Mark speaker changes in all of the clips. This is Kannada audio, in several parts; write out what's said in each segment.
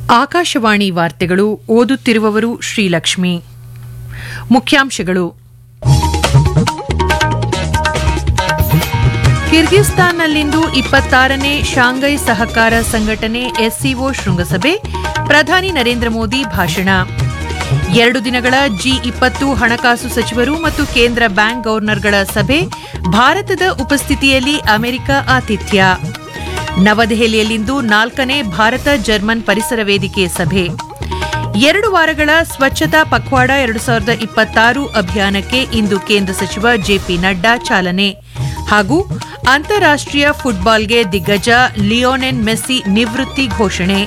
Speaker 1: ಆಕಾಶವಾಣಿ ವಾರ್ತೆಗಳು ಓದುತ್ತಿರುವವರು ಶ್ರೀಲಕ್ಷ್ಮಿ ಮುಖ್ಯಾಂಶಗಳು ಕಿರ್ಗಿಸ್ತಾನ್ನಲ್ಲಿಂದು ಇಪ್ಪತ್ತಾರನೇ ಶಾಂಘೈ ಸಹಕಾರ ಸಂಘಟನೆ ಎಸ್ಸಿಒ ಶೃಂಗಸಭೆ ಪ್ರಧಾನಿ ನರೇಂದ್ರ ಮೋದಿ ಭಾಷಣ ಎರಡು ದಿನಗಳ ಜಿ ಇಪ್ಪತ್ತು ಹಣಕಾಸು ಸಚಿವರು ಮತ್ತು ಕೇಂದ್ರ ಬ್ಯಾಂಕ್ ಗವರ್ನರ್ಗಳ ಸಭೆ ಭಾರತದ ಉಪಸ್ಥಿತಿಯಲ್ಲಿ ಅಮೆರಿಕ ಆತಿಥ್ಯ ನವದೆಹಲಿಯಲ್ಲಿಂದು ನಾಲ್ಕನೇ ಭಾರತ ಜರ್ಮನ್ ಪರಿಸರ ವೇದಿಕೆ ಸಭೆ ಎರಡು ವಾರಗಳ ಸ್ವಚ್ಛತಾ ಪಖ್ವಾಡ ಎರಡು ಸಾವಿರದ ಇಪ್ಪತ್ತಾರು ಅಭಿಯಾನಕ್ಕೆ ಇಂದು ಕೇಂದ್ರ ಸಚಿವ ಜೆಪಿ ನಡ್ಡಾ ಚಾಲನೆ ಹಾಗೂ ಅಂತಾರಾಷ್ಟೀಯ ಫುಟ್ಬಾಲ್ಗೆ ದಿಗ್ಗಜ ಲಿಯೋನೆನ್ ಮೆಸ್ಸಿ ನಿವೃತ್ತಿ ಘೋಷಣೆ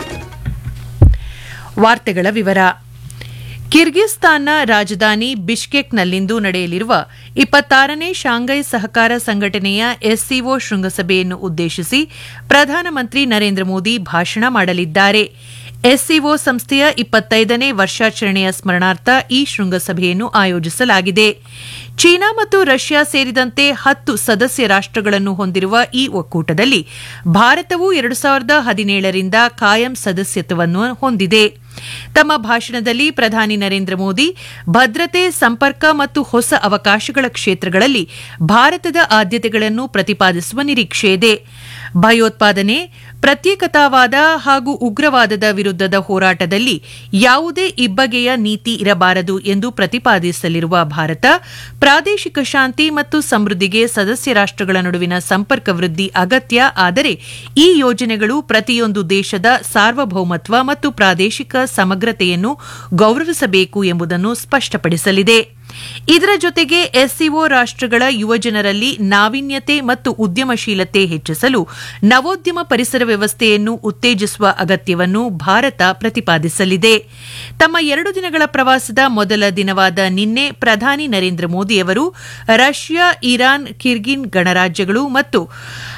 Speaker 1: ವಾರ್ತೆಗಳ ವಿವರ ಕಿರ್ಗಿಸ್ತಾನ್ನ ರಾಜಧಾನಿ ಬಿಷ್ಕೆಕ್ನಲ್ಲಿಂದು ನಡೆಯಲಿರುವ ಇಪ್ಪತ್ತಾರನೇ ಶಾಂಘೈ ಸಹಕಾರ ಸಂಘಟನೆಯ ಎಸ್ಸಿಒ ಶೃಂಗಸಭೆಯನ್ನು ಉದ್ದೇಶಿಸಿ ಪ್ರಧಾನಮಂತ್ರಿ ನರೇಂದ್ರ ಮೋದಿ ಭಾಷಣ ಮಾಡಲಿದ್ದಾರೆ ಎಸ್ಸಿಒ ಸಂಸ್ಥೆಯ ಇಪ್ಪತ್ತೈದನೇ ವರ್ಷಾಚರಣೆಯ ಸ್ಮರಣಾರ್ಥ ಈ ಶೃಂಗಸಭೆಯನ್ನು ಆಯೋಜಿಸಲಾಗಿದೆ ಚೀನಾ ಮತ್ತು ರಷ್ಯಾ ಸೇರಿದಂತೆ ಹತ್ತು ಸದಸ್ಯ ರಾಷ್ಟಗಳನ್ನು ಹೊಂದಿರುವ ಈ ಒಕ್ಕೂಟದಲ್ಲಿ ಭಾರತವು ಎರಡು ಸಾವಿರದ ಹದಿನೇಳರಿಂದ ಕಾಯಂ ಸದಸ್ಯತ್ವವನ್ನು ಹೊಂದಿದೆ ತಮ್ಮ ಭಾಷಣದಲ್ಲಿ ಪ್ರಧಾನಿ ನರೇಂದ್ರ ಮೋದಿ ಭದ್ರತೆ ಸಂಪರ್ಕ ಮತ್ತು ಹೊಸ ಅವಕಾಶಗಳ ಕ್ಷೇತ್ರಗಳಲ್ಲಿ ಭಾರತದ ಆದ್ಯತೆಗಳನ್ನು ಪ್ರತಿಪಾದಿಸುವ ನಿರೀಕ್ಷೆಯಿದೆ ಭಯೋತ್ಪಾದನೆ ಪ್ರತ್ಯೇಕತಾವಾದ ಹಾಗೂ ಉಗ್ರವಾದದ ವಿರುದ್ಧದ ಹೋರಾಟದಲ್ಲಿ ಯಾವುದೇ ಇಬ್ಬಗೆಯ ನೀತಿ ಇರಬಾರದು ಎಂದು ಪ್ರತಿಪಾದಿಸಲಿರುವ ಭಾರತ ಪ್ರಾದೇಶಿಕ ಶಾಂತಿ ಮತ್ತು ಸಮೃದ್ಧಿಗೆ ಸದಸ್ಯ ರಾಷ್ಟಗಳ ನಡುವಿನ ಸಂಪರ್ಕ ವೃದ್ಧಿ ಅಗತ್ಯ ಆದರೆ ಈ ಯೋಜನೆಗಳು ಪ್ರತಿಯೊಂದು ದೇಶದ ಸಾರ್ವಭೌಮತ್ವ ಮತ್ತು ಪ್ರಾದೇಶಿಕ ಸಮಗ್ರತೆಯನ್ನು ಗೌರವಿಸಬೇಕು ಎಂಬುದನ್ನು ಸ್ಪಷ್ಟಪಡಿಸಲಿದೆ ಇದರ ಜೊತೆಗೆ ಎಸ್ಸಿಒ ರಾಷ್ಟಗಳ ಯುವಜನರಲ್ಲಿ ನಾವೀನ್ಯತೆ ಮತ್ತು ಉದ್ಯಮಶೀಲತೆ ಹೆಚ್ಚಿಸಲು ನವೋದ್ಯಮ ಪರಿಸರ ವ್ಯವಸ್ಥೆಯನ್ನು ಉತ್ತೇಜಿಸುವ ಅಗತ್ಯವನ್ನು ಭಾರತ ಪ್ರತಿಪಾದಿಸಲಿದೆ ತಮ್ಮ ಎರಡು ದಿನಗಳ ಪ್ರವಾಸದ ಮೊದಲ ದಿನವಾದ ನಿನ್ನೆ ಪ್ರಧಾನಿ ನರೇಂದ್ರ ಮೋದಿ ಅವರು ರಷ್ಯಾ ಇರಾನ್ ಕಿರ್ಗಿನ್ ಗಣರಾಜ್ಯಗಳು ಮತ್ತು